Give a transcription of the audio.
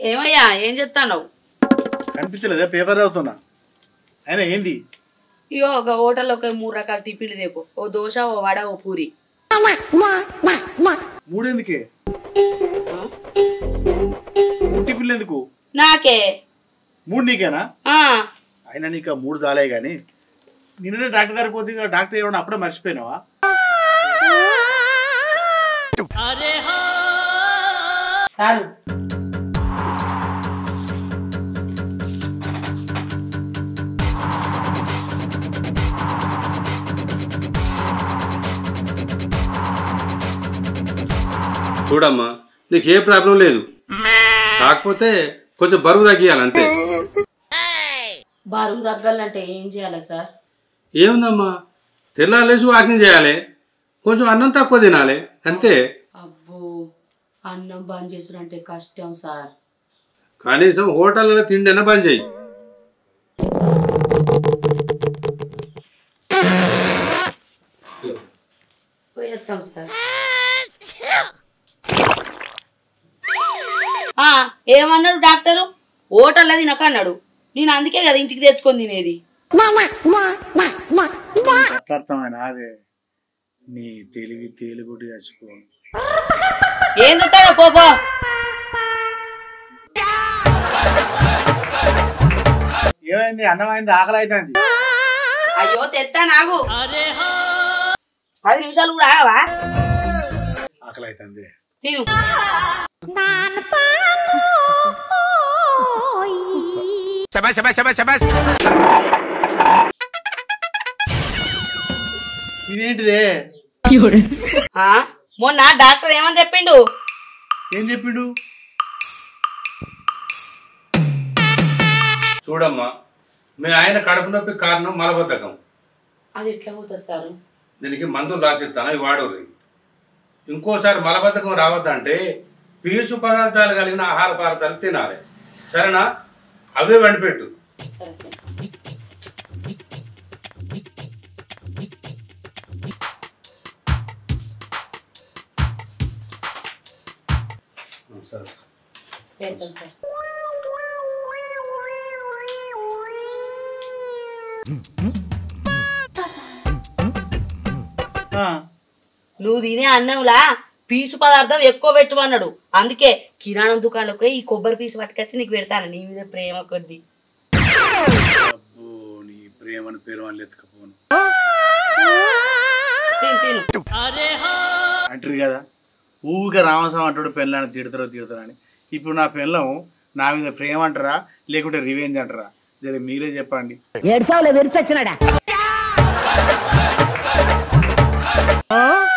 ఏమయ్యా ఏం చెప్తాను కనిపించలేదా పేపర్ చదువుతున్నా అయినా ఏంది ఇగో ఒక హోటల్లో ఒక మూడు రకాల టిఫిన్లు దేపో ఓ దోశ ఓ వడ ఓ పూరి మూడెందుకే మూడు టిఫిన్లు ఎందుకు నాకే మూడు నీకేనా ఆ అయినా నీకు ఆ మూడు చాలే కానీ నిన్ననే డాక్టర్ గారికి పోతే ఇక డాక్టర్ ఏమన్నా అప్పుడే మర్చిపోయినావా సారు చూడమ్మా నీకు ఏ ప్రాబ్లం లేదు కాకపోతే కొంచెం బరువు తగ్గియాలి అంతే బరువు తగ్గాలంటే ఏం చేయాలి సార్ ఏముందమ్మా తెల్లాలేసి వాకింగ్ చేయాలి కొంచెం అన్నం తక్కువ తినాలి అంతే అబ్బో అన్నం బంద్ చేసుడంటే కష్టం సార్ కనీసం హోటల్లో తిండి బంద్ చేయి పోయేస్తాం సార్ ఆ, ఏమన్నాడు డాక్టరు హోటల్లో తినక అన్నాడు నేను అందుకే కదా ఇంటికి తెచ్చుకొని తినేది అర్థమైన అదే నీ తెలివి తేలిగుడ్డి చచ్చిపో ఏం చూస్తాడో పోపో ఏమైంది అన్నం అయింది ఆకలి అవుతుంది అయ్యో తెత్తా నాగు పది నిమిషాలు కూడా ఆగవా ఆకలి అవుతుంది తిను ఇదేంటిదే ఆ, మొన్న డాక్టర్ ఏమని చెప్పిండు ఏం చెప్పిండు చూడమ్మా మీ ఆయన కడుపు నొప్పి కారణం మలబద్ధకం అది ఎట్లా పోతుంది సార్ దీనికి మందులు రాసిస్తాను అవి వాడరు ఇంకోసారి మలబద్ధకం రావద్దంటే పీచు పదార్థాలు కలిగిన ఆహార పదార్థాలు తినాలి సరేనా అవే వండిపెట్టు సరే సరే సరే పెడతాం సార్ ఆ, నువ్వు తినే అన్నంలా పీసు పదార్థం ఎక్కువ పెట్టమన్నాడు అందుకే కిరాణం దుకాణంలోకి పోయి ఈ కొబ్బరి పీసు పట్టుకొచ్చి నీకు పెడతాను నీ మీద ప్రేమ కొద్ది అబ్బో నీ ప్రేమను పేరు వాళ్ళు ఎత్తుకపోను తిను తిను అంటారు కదా ఊరికే రామస్వామి అంటాడు పెళ్ళని తిడతారో తిడతారో అని ఇప్పుడు నా పెళ్ళం నా మీద ప్రేమ అంటారా లేకుంటే రివెంజ్ అంటారా జర మీరే చెప్పండి ఏడ్చావులే విరిచొచ్చినాడా